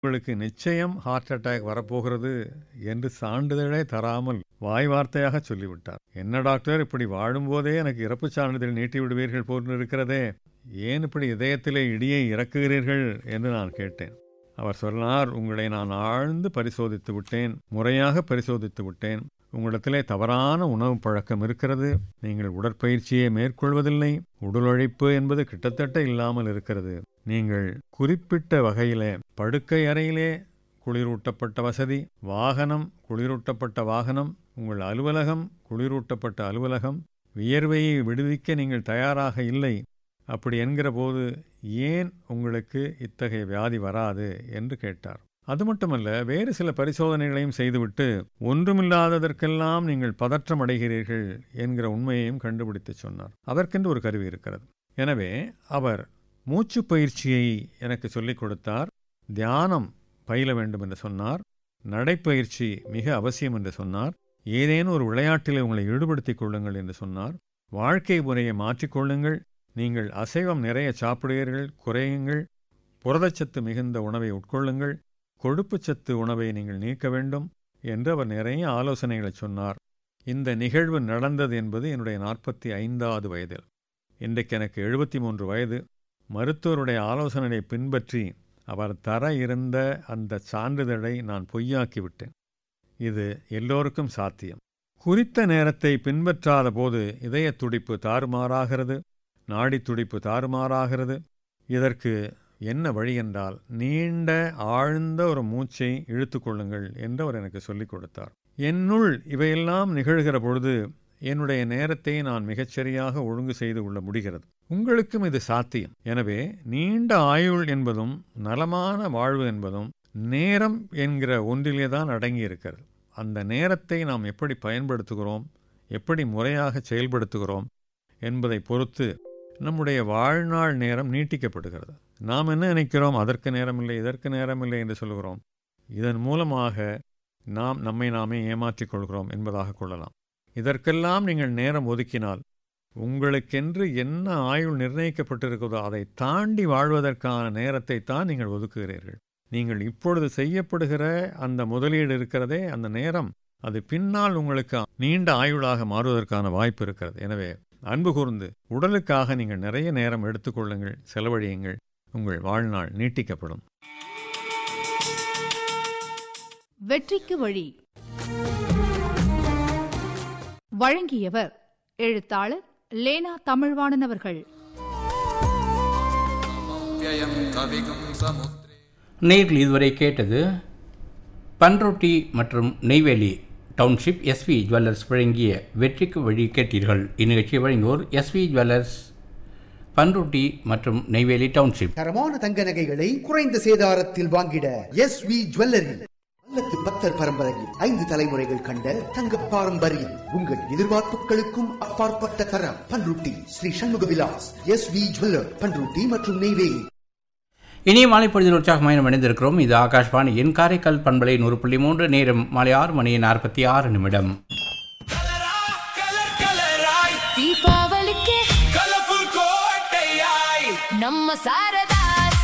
உங்களுக்கு நிச்சயம் heart attack வரப்போகிறது என்று சான்றிதழே தராமல் வாய் வார்த்தையாக சொல்லிவிட்டார் என்ன டாக்டர் இப்படி வாழும்போதே எனக்கு இறப்புச் சான்றிதழ் நீட்டி விடுவீர்கள் போன்று இருக்கிறதே ஏன் இப்படி இதயத்திலே இடியை இறக்குகிறீர்கள் என்று நான் கேட்டேன் அவர் சொன்னார் உங்களை நான் ஆழ்ந்து பரிசோதித்து விட்டேன் முறையாக பரிசோதித்து விட்டேன் உங்களிடத்திலே தவறான உணவு பழக்கம் இருக்கிறது நீங்கள் உடற்பயிற்சியை மேற்கொள்வதில்லை உடல் உழைப்பு என்பது கிட்டத்தட்ட இல்லாமல் இருக்கிறது நீங்கள் குறிப்பிட்ட வகையிலே படுக்கை அறையிலே குளிரூட்டப்பட்ட வசதி வாகனம் குளிரூட்டப்பட்ட வாகனம் உங்கள் அலுவலகம் குளிரூட்டப்பட்ட அலுவலகம் வியர்வையை விடுவிக்க நீங்கள் தயாராக இல்லை அப்படி என்கிற போது ஏன் உங்களுக்கு இத்தகைய வியாதி வராது என்று கேட்டார் அது மட்டுமல்ல வேறு சில பரிசோதனைகளையும் செய்துவிட்டு ஒன்றுமில்லாததற்கெல்லாம் நீங்கள் பதற்றம் அடைகிறீர்கள் என்கிற உண்மையையும் கண்டுபிடித்து சொன்னார் அதற்கென்று ஒரு கருவி இருக்கிறது எனவே அவர் மூச்சு பயிற்சியை எனக்கு சொல்லிக் கொடுத்தார் தியானம் பயில வேண்டும் என்று சொன்னார் நடைப்பயிற்சி மிக அவசியம் என்று சொன்னார் ஏதேனும் ஒரு விளையாட்டில் உங்களை ஈடுபடுத்திக் கொள்ளுங்கள் என்று சொன்னார் வாழ்க்கை முறையை மாற்றிக்கொள்ளுங்கள் நீங்கள் அசைவம் நிறைய சாப்பிடுகிறீர்கள் குறையுங்கள் புரதச்சத்து மிகுந்த உணவை உட்கொள்ளுங்கள் கொழுப்புச்சத்து உணவை நீங்கள் நீக்க வேண்டும் என்று அவர் நிறைய ஆலோசனைகளை சொன்னார் இந்த நிகழ்வு நடந்தது என்பது என்னுடைய நாற்பத்தி ஐந்தாவது வயதில் இன்றைக்கு எனக்கு எழுபத்தி மூன்று வயது மருத்துவருடைய ஆலோசனையை பின்பற்றி அவர் தர இருந்த அந்த சான்றிதழை நான் பொய்யாக்கிவிட்டேன் இது எல்லோருக்கும் சாத்தியம் குறித்த நேரத்தை பின்பற்றாத போது இதய துடிப்பு தாறுமாறாகிறது நாடி துடிப்பு தாறுமாறாகிறது இதற்கு என்ன வழி என்றால் நீண்ட ஆழ்ந்த ஒரு மூச்சை இழுத்து கொள்ளுங்கள் என்று அவர் எனக்கு சொல்லிக் கொடுத்தார் என்னுள் இவையெல்லாம் நிகழ்கிற பொழுது என்னுடைய நேரத்தை நான் மிகச்சரியாக ஒழுங்கு செய்து கொள்ள முடிகிறது உங்களுக்கும் இது சாத்தியம் எனவே நீண்ட ஆயுள் என்பதும் நலமான வாழ்வு என்பதும் நேரம் என்கிற ஒன்றிலே தான் அடங்கி இருக்கிறது அந்த நேரத்தை நாம் எப்படி பயன்படுத்துகிறோம் எப்படி முறையாக செயல்படுத்துகிறோம் என்பதை பொறுத்து நம்முடைய வாழ்நாள் நேரம் நீட்டிக்கப்படுகிறது நாம் என்ன நினைக்கிறோம் அதற்கு நேரமில்லை இதற்கு நேரமில்லை என்று சொல்கிறோம் இதன் மூலமாக நாம் நம்மை நாமே ஏமாற்றிக் கொள்கிறோம் என்பதாக கொள்ளலாம் இதற்கெல்லாம் நீங்கள் நேரம் ஒதுக்கினால் உங்களுக்கென்று என்ன ஆயுள் நிர்ணயிக்கப்பட்டிருக்கிறதோ அதை தாண்டி வாழ்வதற்கான நேரத்தை தான் நீங்கள் ஒதுக்குகிறீர்கள் நீங்கள் இப்பொழுது செய்யப்படுகிற அந்த முதலீடு இருக்கிறதே அந்த நேரம் அது பின்னால் உங்களுக்கு நீண்ட ஆயுளாக மாறுவதற்கான வாய்ப்பு இருக்கிறது எனவே அன்பு கூர்ந்து உடலுக்காக நீங்கள் நிறைய நேரம் எடுத்துக்கொள்ளுங்கள் செலவழியுங்கள் உங்கள் வாழ்நாள் நீட்டிக்கப்படும் வெற்றிக்கு வழி வழங்கியவர் எழுத்தாளர் லேனா தமிழ்வாணன் அவர்கள் व्ययं कविगुं समुद्रे நேரில் இதுவரை கேட்டது பன்ருட்டி மற்றும் நெய்வேலி டவுன்ஷிப் எஸ்வி ஜுவல்லர்ஸ் வழங்கிய வெற்றிக்கு வழி கேட்டீர்கள் இந்நிகழ்ச்சியை வழங்குவோர் எஸ்வி ஜுவல்லர்ஸ் பன்ருட்டி மற்றும் நெய்வேலி டவுன்ஷிப் தரமான தங்க நகைகளை குறைந்த சேதாரத்தில் வாங்கிட எஸ் வி ஜுவல்லரி அல்லத்து பக்தர் பரம்பரையில் ஐந்து தலைமுறைகள் கண்ட தங்க பாரம்பரியம் உங்கள் எதிர்பார்ப்புகளுக்கும் அப்பாற்பட்ட தரம் Panruti Sri Shanmuga Vilas S V jeweller Panruti மற்றும் நெய்வேலி இனிய மாலை பொழுதில் உற்சாகமாக இணைந்திருக்கிறோம் இது ஆகாஷ்வாணியின் காரைக்கால் பண்பலை நூறு புள்ளி மூன்று நேரம் மாலை ஆறு மணி நாற்பத்தி ஆறு நிமிடம் कलरा कलर कलराय ದೀಪಾವಳಿಗೆ कलरफुल கோட்டையாய் ನಮ್ಮ ಸಾರದಾಸ್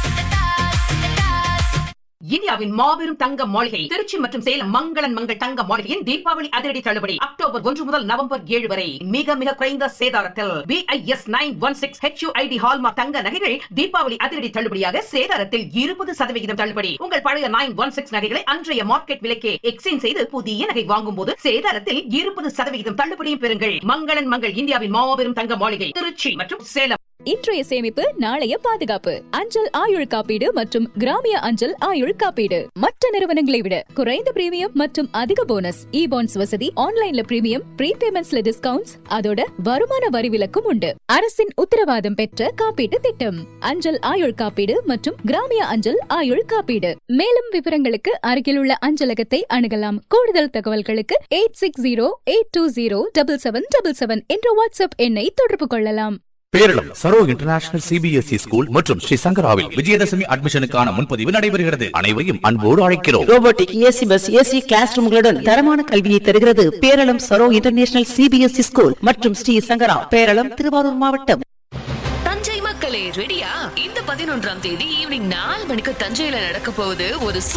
இந்தியாவின் மாபெரும் தங்க மாளிகை திருச்சி மற்றும் சேலம் மங்களன் மங்கள் தங்க மாளிகையின் தீபாவளி அதிரடி தள்ளுபடி அக்டோபர் ஒன்று முதல் நவம்பர் ஏழு வரை மிக மிக குறைந்த சேதாரத்தில் BIS nine one six HUID hallmark தங்க நகைகள் தீபாவளி அதிரடி தள்ளுபடியாக சேதாரத்தில் இருபது சதவிகிதம் தள்ளுபடி உங்கள் பழைய நைன் ஒன் சிக்ஸ் நகைகளை அன்றைய மார்க்கெட் விலைக்கே எக்ஸ்சேஞ்ச் செய்து புதிய நகை வாங்கும் போது சேதாரத்தில் இருபது சதவிகிதம் தள்ளுபடியும் பெறுங்கள் மங்களன் மங்கள் இந்தியாவின் மாபெரும் தங்க மாளிகை திருச்சி மற்றும் சேலம் இன்றைய சேமிப்பு நாளைய பாதுகாப்பு அஞ்சல் ஆயுள் காப்பீடு மற்றும் கிராமிய அஞ்சல் ஆயுள் காப்பீடு மற்ற நிறுவனங்களை விட குறைந்த பிரீமியம் மற்றும் அதிக போனஸ் இ பாண்ட்ஸ் வசதி ஆன்லைன்ல பிரீமியம் ப்ரீபேமெண்ட்ஸ்ல டிஸ்கவுண்ட்ஸ் அதோட வருமான வரி விலக்கும் உண்டு அரசின் உத்தரவாதம் பெற்ற காப்பீட்டு திட்டம் அஞ்சல் ஆயுள் காப்பீடு மற்றும் கிராமிய அஞ்சல் ஆயுள் காப்பீடு மேலும் விவரங்களுக்கு அருகில் உள்ள அஞ்சலகத்தை அணுகலாம் கூடுதல் தகவல்களுக்கு eight six zero eight two zero double seven double seven என்ற வாட்ஸ்அப் எண்ணை தொடர்பு கொள்ளலாம் Peralam Saro international CBSE school மற்றும் ஸ்ரீ சங்கராவில் விஜயதசமி அட்மிஷனுக்கான முன்பதிவு நடைபெறுகிறது அனைவரையும் அன்போடு அழைக்கிறோம் robotic AC bus AC class ரூம்களுடன் தரமான கல்வியை தருகிறது Peralam Saro international CBSE school மற்றும் ஸ்ரீ சங்கரா பேரளம் திருவாரூர் மாவட்டம் தஞ்சை மக்கள் மக்களே ரெடியா இந்த பதினொன்றாம் தேதி ஈவினிங் நாலு மணிக்கு தஞ்சையில நடக்க போகுது ஒரு